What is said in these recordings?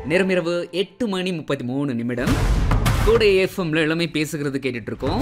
நேரம் இரவு எட்டு மணி முப்பத்தி மூணு நிமிடம் கூட எஃப்எம்ல எல்லாமே பேசுகிறது கேட்டுட்டு இருக்கோம்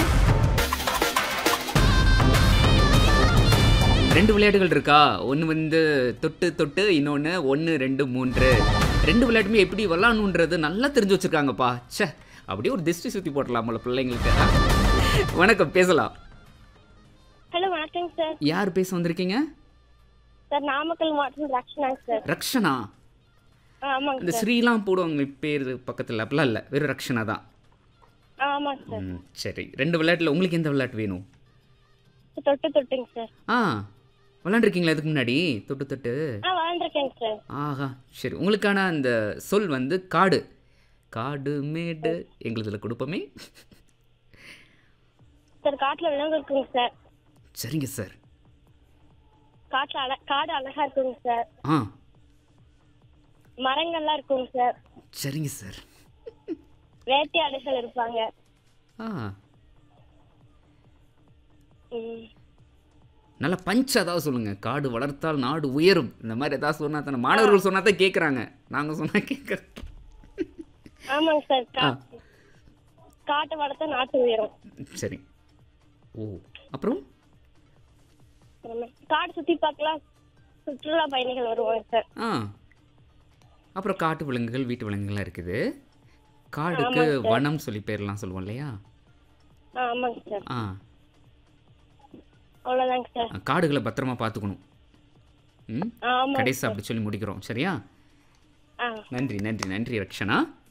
ரெண்டு விளையாட்டுகள் இருக்கா ஒன்று வந்து தொட்டு தொட்டு இன்னொன்று ஒன்று ரெண்டு மூன்று ரெண்டு விளையாட்டுமே எப்படி விளாடணுன்றது நல்லா தெரிஞ்சு வச்சிருக்காங்கப்பா ச்சே அப்படியே ஒரு திஷ்டி சுற்றி போடலாமல பிள்ளைங்களுக்கு வணக்கம் பேசலாம் ஹலோ வணக்கங்க சார் யார் பேச வந்திருக்கீங்க சார் நாமக்கல் மாவட்டம் ரக்ஷனாங்க சார் ரக்ஷனா ஆ, ஆமாங்க இந்த ஸ்ரீலாம் போடுவாங்க பேர் பக்கத்தில் அப்படிலாம் இல்லை வெறும் ரக்ஷனா தான் ஆ, ஆமாங்க சார் ம், சரி ரெண்டு விளையாட்டில் உங்களுக்கு எந்த விளையாட்டு வேணும் தொட்டு தொட்டுங்க சார் ஆ விளாண்டுருக்கீங்களா இதுக்கு முன்னாடி தொட்டு தொட்டு ஆ வாழ்ந்துருக்கேங்க சார் ஆஹா சரி உங்களுக்கான அந்த சொல் வந்து காடு காடு மேடு எங்களுதுல கொடுப்போமே சார் காட்டில் விலங்கு இருக்குங்க சார் சரிங்க சார் காட்டில் அழ காடு அழகா இருக்குங்க சார் ஆ மரங்கள்லாம் இருக்குங்க சார் சரிங்க சார் வேட்டையாடுகள் இருப்பாங்க ஆ ம். நல்லா பஞ்ச் அதாவது சொல்லுங்கள் காடு வளர்த்தால் நாடு உயரும் இந்த மாதிரி ஏதாவது சொன்னா தானே மாணவர்கள் சொன்னா தான் கேட்குறாங்க நாங்கள் சொன்னால் கேட்குறோம் ஆமாங்க சார் ஆ கா- காட்டு வளர்த்தா நாட்டு உயரும் சரி ஓ அப்புறம் அப்புறமே காடு சுற்றி பார்க்கலாம் சுற்றுலா பயணிகள் வருவாங்க சார் ஆ அப்புறம் காட்டு விலங்குகள் வீட்டு விலங்குகள்லாம் இருக்குது காடுக்கு வனம் சொல்லி பேர்லாம் சொல்லுவோம் இல்லையா ஆ ஆமாங்க சார் ஆ அவ்வளோதாங்க சார் காடுகளை பத்திரமா பார்த்துக்கணும் ம் ஆ ஆமாங்க கடைசி அப்படி சொல்லி முடிக்கிறோம் சரியா ஆ நன்றி நன்றி நன்றி ரக்ஷனா